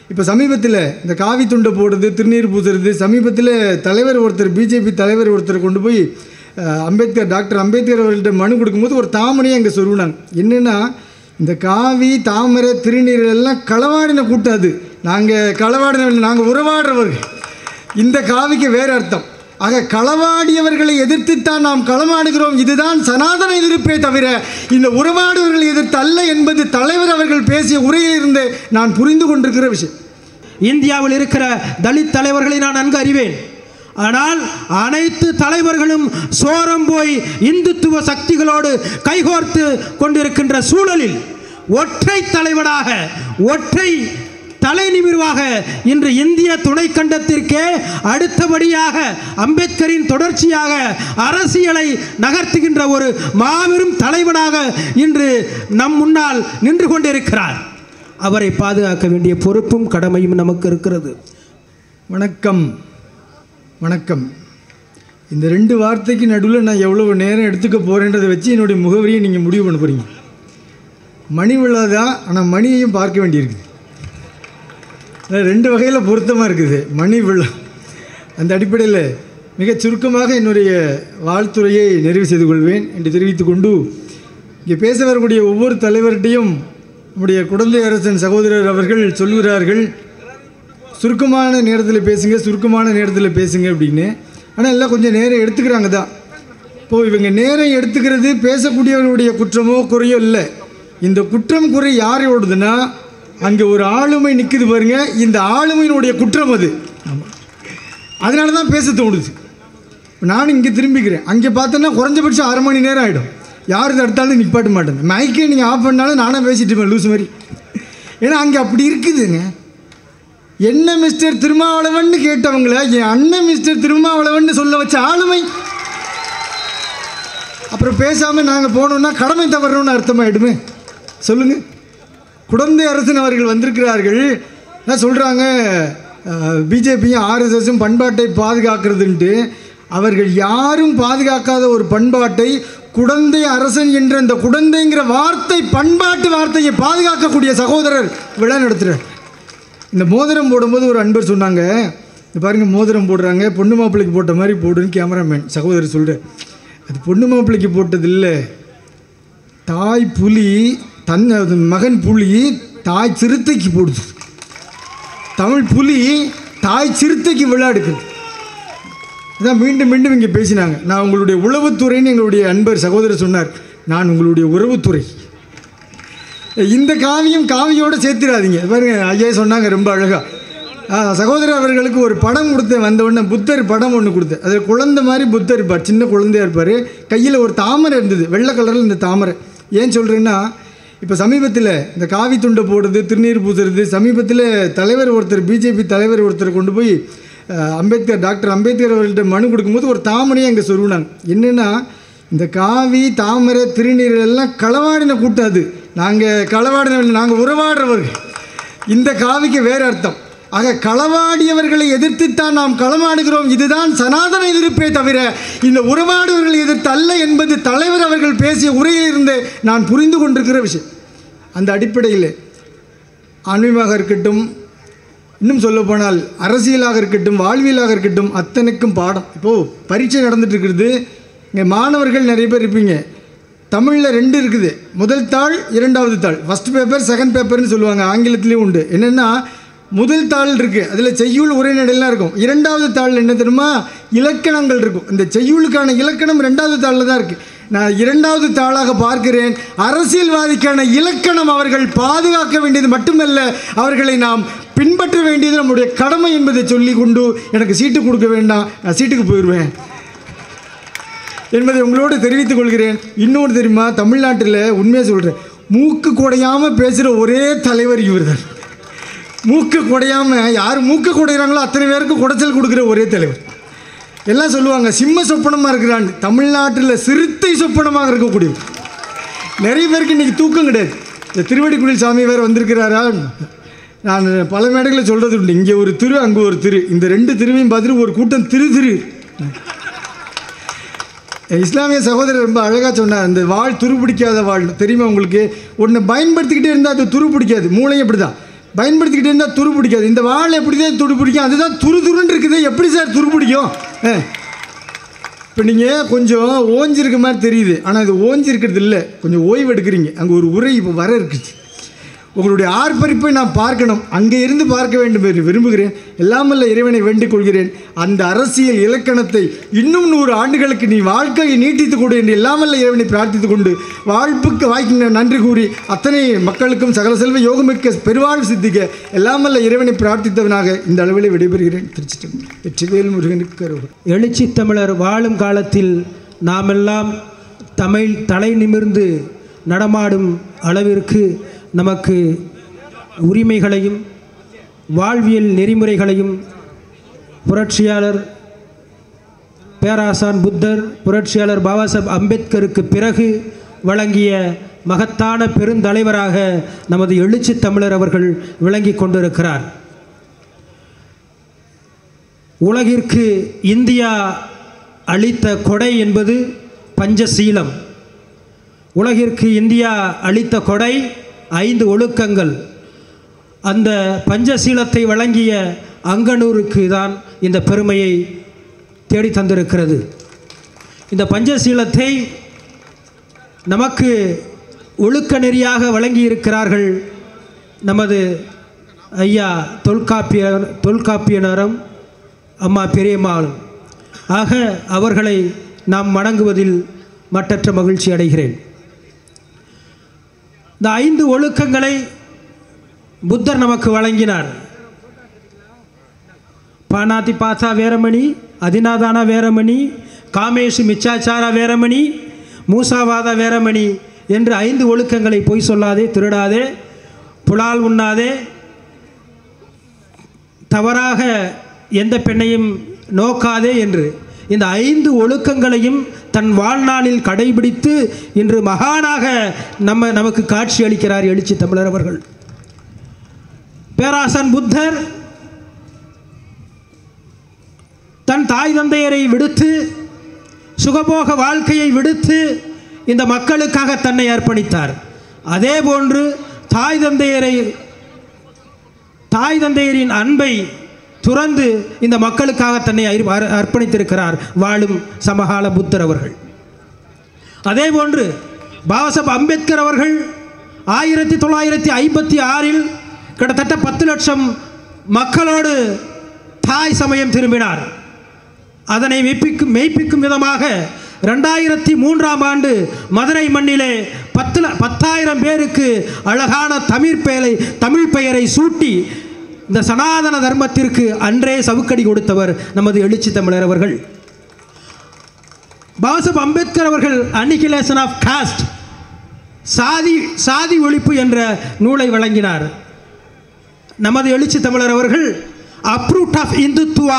இப்போ சமீபத்தில் இந்த காவி துண்டை போடுறது திருநீர் பூசுறது சமீபத்தில் தலைவர் ஒருத்தர் பிஜேபி தலைவர் ஒருத்தர் கொண்டு போய் அஹ், அம்பேத்கர் டாக்டர் அம்பேத்கர் அவர்கள்ட்ட மனு கொடுக்கும்போது ஒரு தாமரையை அங்கே சொருவினாங்க என்னென்னா இந்த காவி தாமரை திருநீர் எல்லாம் களவாடின கூட்டம் அது நாங்கள் களவாடின நாங்கள் உறவாடுறவர்கள் இந்த காவிக்கு வேறு அர்த்தம் ஆக களவாடியவர்களை எதிர்த்துத்தான் நாம் களமாடுகிறோம் இதுதான் சனாதன எதிர்ப்பே தவிர இந்த உறவாடுவர்களை எதிர்த்து அல்ல என்பது தலைவர் அவர்கள் பேசிய உரையில் இருந்து நான் புரிந்து கொண்டிருக்கிற விஷயம் இந்தியாவில் இருக்கிற தலித் தலைவர்களை நான் நன்கு அறிவேன் ஆனால் அனைத்து தலைவர்களும் சோரம் போய் இந்துத்துவ சக்திகளோடு கைகோர்த்து கொண்டிருக்கின்ற சூழலில் ஒற்றை தலைவனாக ஒற்றை தலை நிமிர்வாக இன்று இந்திய துணைக்கண்டத்திற்கே அடுத்தபடியாக அம்பேத்கரின் தொடர்ச்சியாக அரசியலை நகர்த்துகின்ற ஒரு மாபெரும் தலைவனாக இன்று நம் முன்னால் நின்று கொண்டிருக்கிறார் அவரை பாதுகாக்க வேண்டிய பொறுப்பும் கடமையும் நமக்கு இருக்கிறது வணக்கம் வணக்கம் இந்த ரெண்டு வார்த்தைக்கு நடுவில் நான் எவ்வளவு நேரம் எடுத்துக்க போகிறேன்றதை வச்சு என்னுடைய முகவரியை நீங்கள் முடிவு பண்ண போகிறீங்க மணி விழா தான் ஆனால் மணியையும் பார்க்க வேண்டியிருக்குது அதாவது ரெண்டு வகையில் பொருத்தமாக இருக்குது மணி விழா அந்த அடிப்படையில் மிகச் சுருக்கமாக என்னுடைய வாழ்த்துறையை நிறைவு செய்து கொள்வேன் என்று தெரிவித்துக் கொண்டு இங்கே பேச வரக்கூடிய ஒவ்வொரு தலைவர்கிட்டையும் நம்முடைய குழந்தை அரசன் சகோதரர் அவர்கள் சொல்லுகிறார்கள் சுருக்கமான நேரத்தில் பேசுங்க சுருக்கமான நேரத்தில் பேசுங்க அப்படின்னு ஆனால் எல்லாம் கொஞ்சம் நேரம் எடுத்துக்கிறாங்க தான் இப்போது இவங்க நேரம் எடுத்துக்கிறது பேசக்கூடியவர்களுடைய குற்றமோ குறையோ இல்லை இந்த குற்றம் குறை யாரோடதுன்னா அங்கே ஒரு ஆளுமை நிற்குது பாருங்க இந்த ஆளுமையினுடைய குற்றம் அது அதனால தான் பேச தோணுது நானும் இங்கே திரும்பிக்கிறேன் அங்கே பார்த்தோன்னா குறைஞ்சபட்சம் அரை மணி நேரம் ஆகிடும் யார் தடுத்தாலும் நிப்பாட்ட மாட்டேன் மைக்கே நீங்கள் ஆஃப் பண்ணாலும் நானே பேசிட்டு இருப்பேன் லூஸ் மாதிரி ஏன்னா அங்கே அப்படி இருக்குதுங்க என்ன மிஸ்டர் திருமாவளவன் கேட்டவங்கள என் அண்ணன் மிஸ்டர் திருமாவளவன் சொல்ல வச்ச ஆளுமை அப்புறம் பேசாமல் நாங்கள் போனோம்னா கடமை தவறணும்னு அர்த்தமாயிடுமே சொல்லுங்கள் குழந்தை அரசன் அவர்கள் வந்திருக்கிறார்கள் என்ன சொல்கிறாங்க பிஜேபியும் ஆர்எஸ்எஸும் பண்பாட்டை பாதுகாக்கிறதுன்ட்டு அவர்கள் யாரும் பாதுகாக்காத ஒரு பண்பாட்டை குழந்தை அரசன் என்ற அந்த குழந்தைங்கிற வார்த்தை பண்பாட்டு வார்த்தையை பாதுகாக்கக்கூடிய சகோதரர் விழா நடத்துகிறார் இந்த மோதிரம் போடும்போது ஒரு அன்பர் சொன்னாங்க இந்த பாருங்க மோதிரம் போடுறாங்க பொண்ணு மாப்பிள்ளைக்கு போட்ட மாதிரி போடுன்னு கேமராமேன் சகோதரர் சொல்கிறார் அது பொண்ணு மாப்பிள்ளைக்கு போட்டது இல்லை தாய் புலி தன் அது மகன் புலி தாய் சிறுத்தைக்கு போடுது தமிழ் புலி தாய் சிறுத்தைக்கு விளையாடுக்குது இதான் மீண்டும் மீண்டும் இங்கே பேசினாங்க நான் உங்களுடைய உளவுத்துறைன்னு எங்களுடைய அன்பர் சகோதரர் சொன்னார் நான் உங்களுடைய உறவுத்துறை இந்த காவியம் காவியோடு சேர்த்துடாதீங்க பாருங்க ஐயா சொன்னாங்க ரொம்ப அழகாக சகோதரர் அவர்களுக்கு ஒரு படம் கொடுத்தேன் வந்த உடனே புத்தர் படம் ஒன்று கொடுத்தேன் அதில் குழந்தை மாதிரி புத்தர் இருப்பார் சின்ன குழந்தையா இருப்பார் கையில் ஒரு தாமரை இருந்தது வெள்ளை கலரில் இந்த தாமரை ஏன் சொல்கிறேன்னா இப்போ சமீபத்தில் இந்த காவி துண்டை போடுறது திருநீர் பூசுறது சமீபத்தில் தலைவர் ஒருத்தர் பிஜேபி தலைவர் ஒருத்தர் கொண்டு போய் அஹ், அம்பேத்கர் டாக்டர் அம்பேத்கர் அவர்கள்ட்ட மனு கொடுக்கும்போது ஒரு தாமரையை அங்கே சொருவினாங்க என்னென்னா இந்த காவி தாமரை திருநீர் எல்லாம் களவாடின கூட்டம் அது நாங்கள் களவாடின நாங்கள் உறவாடுறவர்கள் இந்த காவிக்கு வேறு அர்த்தம் ஆக களவாடியவர்களை எதிர்த்துத்தான் நாம் களமாடுகிறோம் இதுதான் சனாதன எதிர்ப்பே தவிர இந்த உறவாடுவர்களை எதிர்த்து அல்ல என்பது தலைவர் அவர்கள் பேசிய உரையில் இருந்து நான் புரிந்து கொண்டிருக்கிற விஷயம் அந்த அடிப்படையில் ஆன்மீகமாக இருக்கட்டும் இன்னும் சொல்லப்போனால் அரசியலாக இருக்கட்டும் வாழ்வியலாக இருக்கட்டும் அத்தனைக்கும் பாடம் இப்போது பரீட்சை நடந்துட்டு இருக்கிறது இங்கே மாணவர்கள் நிறைய பேர் இருப்பீங்க தமிழில் ரெண்டு இருக்குது முதல் தாள் இரண்டாவது தாள் ஃபஸ்ட் பேப்பர் செகண்ட் பேப்பர்னு சொல்லுவாங்க ஆங்கிலத்துலேயும் உண்டு என்னென்னா முதல் தாள் இருக்குது அதில் செய்யுள் உரைநடையெல்லாம் இருக்கும் இரண்டாவது தாள் என்ன தெரியுமா இலக்கணங்கள் இருக்கும் இந்த செய்யுளுக்கான இலக்கணம் ரெண்டாவது தாளில் தான் இருக்குது நான் இரண்டாவது தாளாக பார்க்கிறேன் அரசியல்வாதிக்கான இலக்கணம் அவர்கள் பாதுகாக்க வேண்டியது மட்டுமல்ல அவர்களை நாம் பின்பற்ற வேண்டியது நம்முடைய கடமை என்பதை சொல்லி கொண்டு எனக்கு சீட்டு கொடுக்க வேண்டாம் நான் சீட்டுக்கு போயிடுவேன் என்பதை உங்களோடு தெரிவித்துக் கொள்கிறேன் இன்னொன்று தெரியுமா தமிழ்நாட்டில் உண்மையாக சொல்கிறேன் மூக்கு குடையாமல் பேசுகிற ஒரே தலைவர் இவர் தான் மூக்கு குடையாமல் யார் மூக்கு குடையிறாங்களோ அத்தனை பேருக்கு குடைச்சல் கொடுக்குற ஒரே தலைவர் எல்லாம் சொல்லுவாங்க சிம்ம சொப்பனமாக இருக்கிறான் தமிழ்நாட்டில் சிறுத்தை சொப்பனமாக இருக்கக்கூடியவர் நிறைய பேருக்கு இன்றைக்கி தூக்கம் கிடையாது இந்த திருவடிக்குடில் சாமி வேறு வந்திருக்கிறாரா நான் பல மேடைகளில் சொல்கிறது உண்டு இங்கே ஒரு திரு அங்கே ஒரு திரு இந்த ரெண்டு திருவையும் பார்த்துட்டு ஒரு கூட்டம் திரு திரு இஸ்லாமிய சகோதரர் ரொம்ப அழகாக சொன்னார் அந்த வாழ் துரு பிடிக்காத வாழ் தெரியுமா உங்களுக்கு ஒன்று பயன்படுத்திக்கிட்டே இருந்தால் அது துரு பிடிக்காது மூளையும் அப்படி தான் பயன்படுத்திக்கிட்டே இருந்தால் துரு பிடிக்காது இந்த வாழை எப்படி தான் துரு பிடிக்கும் அதுதான் துரு துருன்னு இருக்குது எப்படி சார் துரு பிடிக்கும் இப்போ நீங்கள் கொஞ்சம் ஓஞ்சிருக்க மாதிரி தெரியுது ஆனால் இது ஓஞ்சிருக்கிறது இல்லை கொஞ்சம் ஓய்வு எடுக்கிறீங்க அங்கே ஒரு உரை இப்போ வர இருக்குது உங்களுடைய ஆர்ப்பரிப்பை நான் பார்க்கணும் அங்கே இருந்து பார்க்க வேண்டும் என்று விரும்புகிறேன் எல்லாமல்ல இறைவனை வேண்டிக் கொள்கிறேன் அந்த அரசியல் இலக்கணத்தை இன்னும் நூறு ஆண்டுகளுக்கு நீ வாழ்க்கையை நீட்டித்துக் கொடு என்று எல்லாமல்ல இறைவனை பிரார்த்தித்துக் கொண்டு வாழ்ப்புக்கு வாய்க்கு நன்றி கூறி அத்தனை மக்களுக்கும் சகல செல்வ யோகமிக்க பெருவாழ் சித்திக்க எல்லாமல்ல இறைவனை பிரார்த்தித்தவனாக இந்த அளவில் விடைபெறுகிறேன் திருச்சிட்டம் வெற்றிவேல் முருகனுக்கு அருள் எழுச்சி தமிழர் வாழும் காலத்தில் நாமெல்லாம் தமிழ் தலை நிமிர்ந்து நடமாடும் அளவிற்கு நமக்கு உரிமைகளையும் வாழ்வியல் நெறிமுறைகளையும் புரட்சியாளர் பேராசான் புத்தர் புரட்சியாளர் பாபா சாஹேப் அம்பேத்கருக்கு பிறகு வழங்கிய மகத்தான பெருந்தலைவராக நமது எழுச்சி தமிழர் அவர்கள் விளங்கி கொண்டிருக்கிறார் உலகிற்கு இந்தியா அளித்த கொடை என்பது பஞ்சசீலம் உலகிற்கு இந்தியா அளித்த கொடை ஐந்து ஒழுக்கங்கள் அந்த பஞ்சசீலத்தை வழங்கிய அங்கனூருக்கு தான் இந்த பெருமையை தேடி தந்திருக்கிறது இந்த பஞ்சசீலத்தை நமக்கு ஒழுக்க நெறியாக வழங்கியிருக்கிறார்கள் நமது ஐயா தொல்காப்பிய தொல்காப்பியனரும் அம்மா பெரியம்மாளும் ஆக அவர்களை நாம் வணங்குவதில் மட்டற்ற மகிழ்ச்சி அடைகிறேன் இந்த ஐந்து ஒழுக்கங்களை புத்தர் நமக்கு வழங்கினார் பானாதி பாசா வேரமணி அதினாதான வேரமணி காமேஷு மிச்சாச்சார வேரமணி மூசாவாத வேரமணி என்று ஐந்து ஒழுக்கங்களை பொய் சொல்லாதே திருடாதே புலால் உண்ணாதே தவறாக எந்த பெண்ணையும் நோக்காதே என்று இந்த ஐந்து ஒழுக்கங்களையும் தன் வாழ்நாளில் கடைபிடித்து இன்று மகானாக நம்ம நமக்கு காட்சி அளிக்கிறார் எழுச்சி தமிழர் அவர்கள் பேராசன் புத்தர் தன் தாய் தந்தையரை விடுத்து சுகபோக வாழ்க்கையை விடுத்து இந்த மக்களுக்காக தன்னை அர்ப்பணித்தார் அதே போன்று தாய் தந்தையரை தாய் தந்தையரின் அன்பை துறந்து இந்த மக்களுக்காக தன்னை அர்- அர்- அர்ப்பணித்திருக்கிறார் வாழும் சமகால புத்தர் அவர்கள் அதே போன்று பாபாசாஹ் அம்பேத்கர் அவர்கள் ஆயிரத்தி தொள்ளாயிரத்தி ஐம்பத்தி ஆறில் கிட்டத்தட்ட பத்து லட்சம் மக்களோடு தாய் சமயம் திரும்பினார் அதனை மெய்ப்பிக்கும் மெய்ப்பிக்கும் விதமாக ரெண்டாயிரத்தி மூன்றாம் ஆண்டு மதுரை மண்ணிலே பத்து ல- பத்தாயிரம் பேருக்கு அழகான தமிழ் பெயரை தமிழ் பெயரை சூட்டி இந்த சனாதன தர்மத்திற்கு அன்றே சவுக்கடி கொடுத்தவர் நமது எழுச்சி தமிழர் அவர்கள் பாபாசாஹ் அம்பேத்கர் அவர்கள் அனிகிலேஷன் ஆஃப் காஸ்ட் சாதி சாதி ஒழிப்பு என்ற நூலை வழங்கினார் நமது எழுச்சி தமிழர் அவர்கள் அப்ரூட் ஆஃப் இந்துத்துவா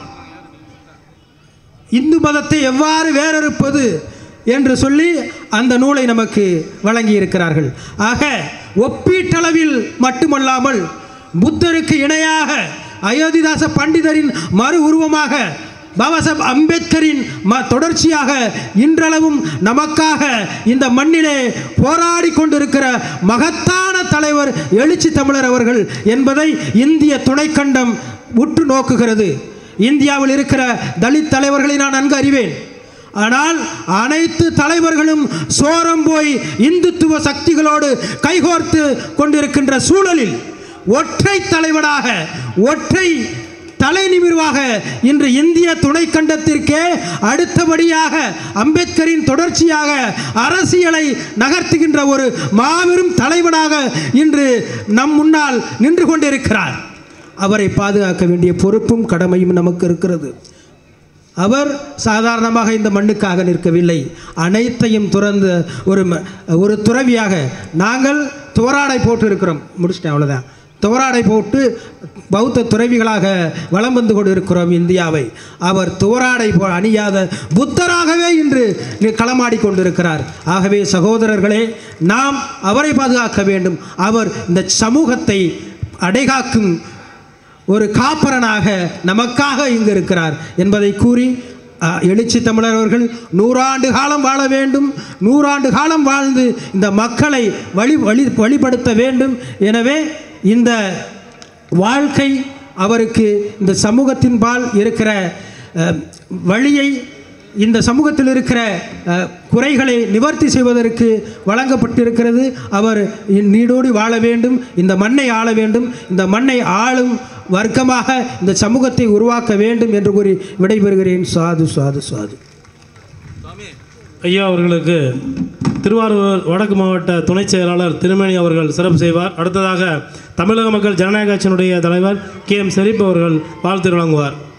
இந்து மதத்தை எவ்வாறு வேறறுப்பது என்று சொல்லி அந்த நூலை நமக்கு வழங்கி இருக்கிறார்கள் ஆக ஒப்பீட்டளவில் மட்டுமல்லாமல் புத்தருக்கு இணையாக அயோத்திதாச பண்டிதரின் மறு உருவமாக பாபாசாஹப் அம்பேத்கரின் ம தொடர்ச்சியாக இன்றளவும் நமக்காக இந்த மண்ணிலே போராடி கொண்டிருக்கிற மகத்தான தலைவர் எழுச்சி தமிழர் அவர்கள் என்பதை இந்திய துணைக்கண்டம் உற்று நோக்குகிறது இந்தியாவில் இருக்கிற தலித் தலைவர்களை நான் நன்கு அறிவேன் ஆனால் அனைத்து தலைவர்களும் சோரம் போய் இந்துத்துவ சக்திகளோடு கைகோர்த்து கொண்டிருக்கின்ற சூழலில் ஒற்றை தலைவனாக ஒற்றை தலை நிமிர்வாக இன்று இந்திய துணைக்கண்டத்திற்கே அடுத்தபடியாக அம்பேத்கரின் தொடர்ச்சியாக அரசியலை நகர்த்துகின்ற ஒரு மாபெரும் தலைவனாக இன்று நம் முன்னால் நின்று கொண்டிருக்கிறார் அவரை பாதுகாக்க வேண்டிய பொறுப்பும் கடமையும் நமக்கு இருக்கிறது அவர் சாதாரணமாக இந்த மண்ணுக்காக நிற்கவில்லை அனைத்தையும் துறந்த ஒரு ம- ஒரு துறவியாக நாங்கள் துவராடை போட்டு இருக்கிறோம் முடிச்சிட்டேன் அவ்வளோதான் துவராடை போட்டு பௌத்த துறவிகளாக வலம் வந்து கொண்டிருக்கிறோம் இந்தியாவை அவர் துவராடை போ அணியாத புத்தராகவே இன்று நி- களமாடி கொண்டிருக்கிறார் ஆகவே சகோதரர்களே நாம் அவரை பாதுகாக்க வேண்டும் அவர் இந்த சமூகத்தை அடைகாக்கும் ஒரு காப்பரனாக நமக்காக இங்கு இருக்கிறார் என்பதை கூறி அ, எழுச்சி தமிழர் அவர்கள் நூறாண்டு காலம் வாழ வேண்டும் நூறாண்டு காலம் வாழ்ந்து இந்த மக்களை வழி வழி வழிபடுத்த வேண்டும் எனவே இந்த வாழ்க்கை அவருக்கு இந்த சமூகத்தின்பால் இருக்கிற அஹ், வழியை இந்த சமூகத்தில் இருக்கிற அஹ், குறைகளை நிவர்த்தி செய்வதற்கு வழங்கப்பட்டிருக்கிறது அவர் நீடோடி வாழ வேண்டும் இந்த மண்ணை ஆள வேண்டும் இந்த மண்ணை ஆளும் வர்க்கமாக இந்த சமூகத்தை உருவாக்க வேண்டும் என்று கூறி விடைபெறுகிறேன் சாது சாது சாது ஐயா அவர்களுக்கு திருவாரூர் வடக்கு மாவட்ட துணைச் செயலாளர் திருமணி அவர்கள் சிறப்பு செய்வார் அடுத்ததாக தமிழக மக்கள் ஜனநாயக கட்சியினுடைய தலைவர் கே எம் ஷெரீப் அவர்கள் வாழ்த்து வழங்குவார்